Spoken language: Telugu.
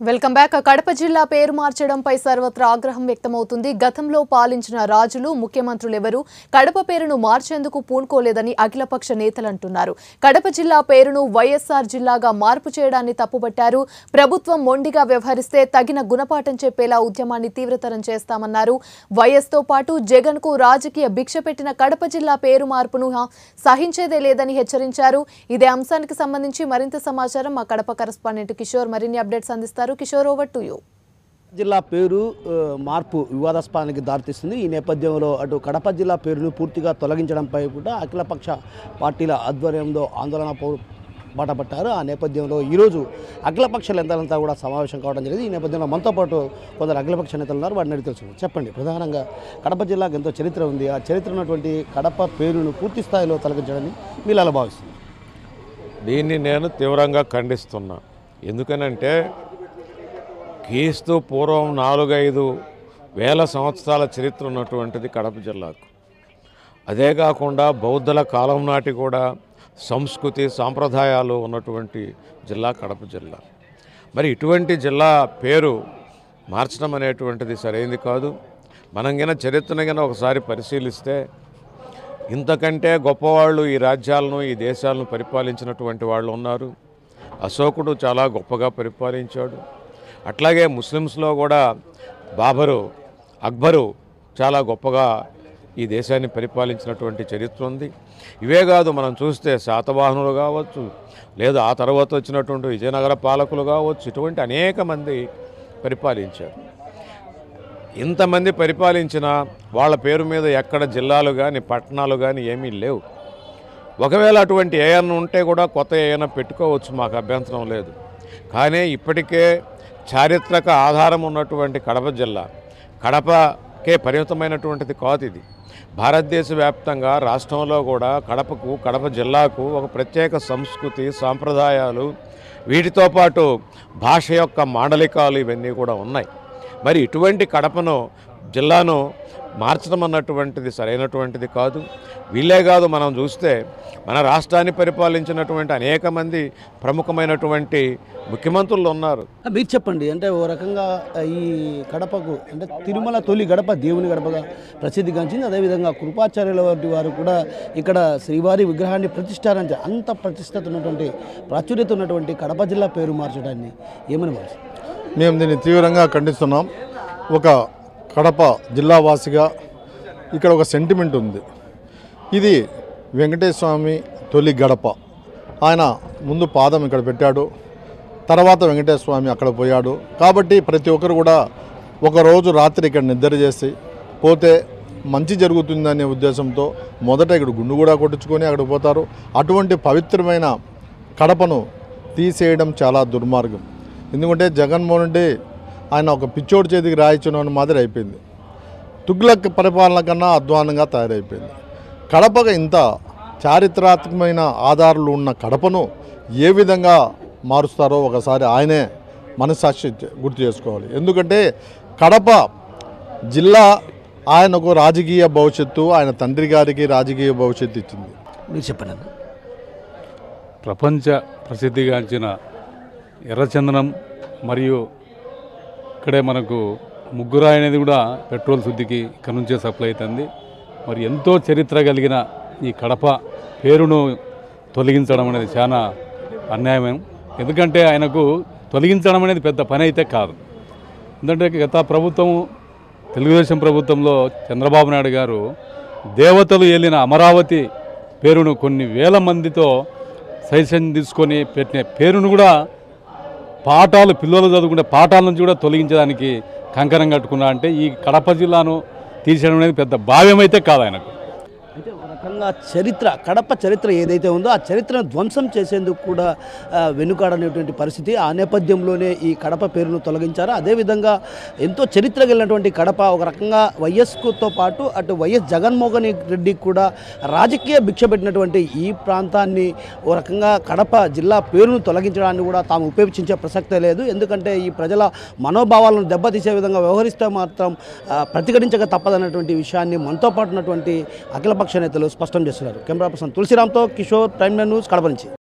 వెల్కమ్ బ్యాక్ కడప జిల్లా పేరు మార్చడంపై సర్వత్రా ఆగ్రహం వ్యక్తమవుతుంది గతంలో పాలించిన రాజులు ముఖ్యమంత్రులెవరూ కడప పేరును మార్చేందుకు పూనుకోలేదని అఖిలపక్ష నేతలు అంటున్నారు కడప జిల్లా పేరును వైఎస్ఆర్ జిల్లాగా మార్పు చేయడాన్ని తప్పుపట్టారు ప్రభుత్వం మొండిగా వ్యవహరిస్తే తగిన గుణపాఠం చెప్పేలా ఉద్యమాన్ని తీవ్రతరం చేస్తామన్నారు వైఎస్తో పాటు జగన్ కు రాజకీయ భిక్ష పెట్టిన కడప జిల్లా పేరు మార్పును హ- సహించేదే లేదని హెచ్చరించారు ఇదే అంశానికి సంబంధించి మరింత సమాచారం మా కడప కరెస్పాండెంట్ కిషోర్ మరిన్ని అప్డేట్స్ అందిస్తారు కిషోర్ ఓవర్ టు యూ జిల్లా పేరు ఆ, మార్పు వివాదాస్పదానికి దారితీస్తుంది ఈ నేపథ్యంలో అటు కడప జిల్లా పేరును పూర్తిగా తొలగించడంపై కూడా అఖిలపక్ష పార్టీల ఆధ్వర్యంలో ఆందోళన పౌ బాటపట్టారు ఆ నేపథ్యంలో ఈరోజు అఖిలపక్ష నేతలంతా కూడా సమావేశం కావడం జరిగింది ఈ నేపథ్యంలో మనతో పాటు కొందరు అఖిలపక్ష నేతలు ఉన్నారు వారిని అడిగి తెలుసుకుందాం చెప్పండి ప్రధానంగా కడప జిల్లాకు ఎంతో చరిత్ర ఉంది ఆ చరిత్ర ఉన్నటువంటి కడప పేరును పూర్తి స్థాయిలో తొలగించడాన్ని మీరు అలా భావిస్తుంది దీన్ని నేను తీవ్రంగా ఖండిస్తున్నా ఎందుకనంటే క్రీస్తు పూర్వం నాలుగైదు వేల సంవత్సరాల చరిత్ర ఉన్నటువంటిది కడప జిల్లాకు అదే కాకుండా బౌద్ధుల కాలం నాటి కూడా సంస్కృతి సాంప్రదాయాలు ఉన్నటువంటి జిల్లా కడప జిల్లా మరి ఇటువంటి జిల్లా పేరు మార్చడం అనేటువంటిది సరైంది కాదు మనం గిన చరిత్రను గిన ఒకసారి పరిశీలిస్తే ఇంతకంటే గొప్పవాళ్ళు ఈ రాజ్యాలను ఈ దేశాలను పరిపాలించినటువంటి వాళ్ళు ఉన్నారు అశోకుడు చాలా గొప్పగా పరిపాలించాడు అట్లాగే ముస్లిమ్స్లో కూడా బాబరు అక్బరు చాలా గొప్పగా ఈ దేశాన్ని పరిపాలించినటువంటి చరిత్ర ఉంది ఇవే కాదు మనం చూస్తే శాతవాహనులు కావచ్చు లేదా ఆ తర్వాత వచ్చినటువంటి విజయనగర పాలకులు కావచ్చు ఇటువంటి అనేక మంది పరిపాలించారు ఇంతమంది పరిపాలించిన వాళ్ళ పేరు మీద ఎక్కడ జిల్లాలు కానీ పట్టణాలు కానీ ఏమీ లేవు ఒకవేళ అటువంటి ఏఎన్ ఉంటే కూడా కొత్త ఏఎన్ పెట్టుకోవచ్చు మాకు అభ్యంతరం లేదు కానీ ఇప్పటికే చారిత్రక ఆధారం ఉన్నటువంటి కడప జిల్లా కడపకే పరిమితమైనటువంటిది కాదు ఇది భారతదేశ వ్యాప్తంగా రాష్ట్రంలో కూడా కడపకు కడప జిల్లాకు ఒక ప్రత్యేక సంస్కృతి సాంప్రదాయాలు వీటితో పాటు భాష యొక్క మాండలికాలు ఇవన్నీ కూడా ఉన్నాయి మరి ఇటువంటి కడపను జిల్లాను మార్చడం అన్నటువంటిది సరైనటువంటిది కాదు వీళ్ళే కాదు మనం చూస్తే మన రాష్ట్రాన్ని పరిపాలించినటువంటి అనేక మంది ప్రముఖమైనటువంటి ముఖ్యమంత్రులు ఉన్నారు మీరు చెప్పండి అంటే ఓ రకంగా ఈ కడపకు అంటే తిరుమల తొలి గడప దేవుని గడపగా ప్రసిద్ధిగాంచింది అదేవిధంగా కృపాచార్యుల వంటి వారు కూడా ఇక్కడ శ్రీవారి విగ్రహాన్ని ప్రతిష్ఠారించి అంత ప్రతిష్టత ఉన్నటువంటి ప్రాచుర్యత ఉన్నటువంటి కడప జిల్లా పేరు మార్చడాన్ని ఏమని భావిస్తారు మేము దీన్ని తీవ్రంగా ఖండిస్తున్నాం ఒక కడప జిల్లావాసిగా ఇక్కడ ఒక సెంటిమెంట్ ఉంది ఇది వెంకటేశ్వర స్వామి తొలి గడప ఆయన ముందు పాదం ఇక్కడ పెట్టాడు తర్వాత వెంకటేశ్వర స్వామి అక్కడ పోయాడు కాబట్టి ప్రతి ఒక్కరు కూడా ఒకరోజు రాత్రి ఇక్కడ నిద్ర చేసి పోతే మంచి జరుగుతుందనే ఉద్దేశంతో మొదట ఇక్కడ గుండు కూడా కొట్టించుకొని అక్కడికి పోతారు అటువంటి పవిత్రమైన కడపను తీసేయడం చాలా దుర్మార్గం ఎందుకంటే జగన్మోహన్ రెడ్డి ఆయన ఒక పిచ్చోడి చేతికి రాయించిన మాదిరి అయిపోయింది తుగ్లక్ పరిపాలన కన్నా అధ్వానంగా తయారైపోయింది కడపగా ఇంత చారిత్రాత్మకమైన ఆధారాలు ఉన్న కడపను ఏ విధంగా మారుస్తారో ఒకసారి ఆయనే మనస్సాక్షి గుర్తు చేసుకోవాలి ఎందుకంటే కడప జిల్లా ఆయనకు రాజకీయ భవిష్యత్తు ఆయన తండ్రి గారికి రాజకీయ భవిష్యత్తు ఇచ్చింది మీరు చెప్పండి అన్న ప్రపంచ ప్రసిద్ధిగాంచిన ఎర్రచందనం మరియు ఇక్కడే మనకు ముగ్గురాయి అనేది కూడా పెట్రోల్ శుద్ధికి ఇక్కడ నుంచే సప్లై అవుతుంది మరి ఎంతో చరిత్ర కలిగిన ఈ కడప పేరును తొలగించడం అనేది చాలా అన్యాయం ఎందుకంటే ఆయనకు తొలగించడం అనేది పెద్ద పని అయితే కాదు ఎందుకంటే గత ప్రభుత్వం తెలుగుదేశం ప్రభుత్వంలో చంద్రబాబు నాయుడు గారు దేవతలు ఏలిన అమరావతి పేరును కొన్ని వేల మందితో సజెషన్ తీసుకొని పెట్టిన పేరును కూడా పాఠాలు పిల్లలు చదువుకునే పాఠాల నుంచి కూడా తొలగించడానికి కంకణం కట్టుకున్నా అంటే ఈ కడప జిల్లాను తీసేయడం అనేది పెద్ద భావ్యం అయితే కాదు ఆయనకు అయితే ఒక రకంగా చరిత్ర కడప చరిత్ర ఏదైతే ఉందో ఆ చరిత్రను ధ్వంసం చేసేందుకు కూడా ఆ, వెనుకాడనేటువంటి పరిస్థితి ఆ నేపథ్యంలోనే ఈ కడప పేరును తొలగించారు అదేవిధంగా ఎంతో చరిత్ర కలిగినటువంటి కడప ఒక రకంగా వైఎస్కుతో పాటు అటు వైఎస్ జగన్మోహన్ రెడ్డికి కూడా రాజకీయ భిక్ష పెట్టినటువంటి ఈ ప్రాంతాన్ని ఓ రకంగా కడప జిల్లా పేరును తొలగించడాన్ని కూడా తాము ఉపేక్షించే ప్రసక్తే లేదు ఎందుకంటే ఈ ప్రజల మనోభావాలను దెబ్బతీసే విధంగా వ్యవహరిస్తే మాత్రం ఆ, ప్రతిఘటించక తప్పదన్నటువంటి విషయాన్ని మనతో పాటు ఉన్నటువంటి అఖిలపక్ష నేతలు స్పష్టం చేస్తున్నారు కెమెరా పర్సన్ తులసిరామ్తో కిషోర్ ప్రైమ్ న్యూస్ కడప నుంచి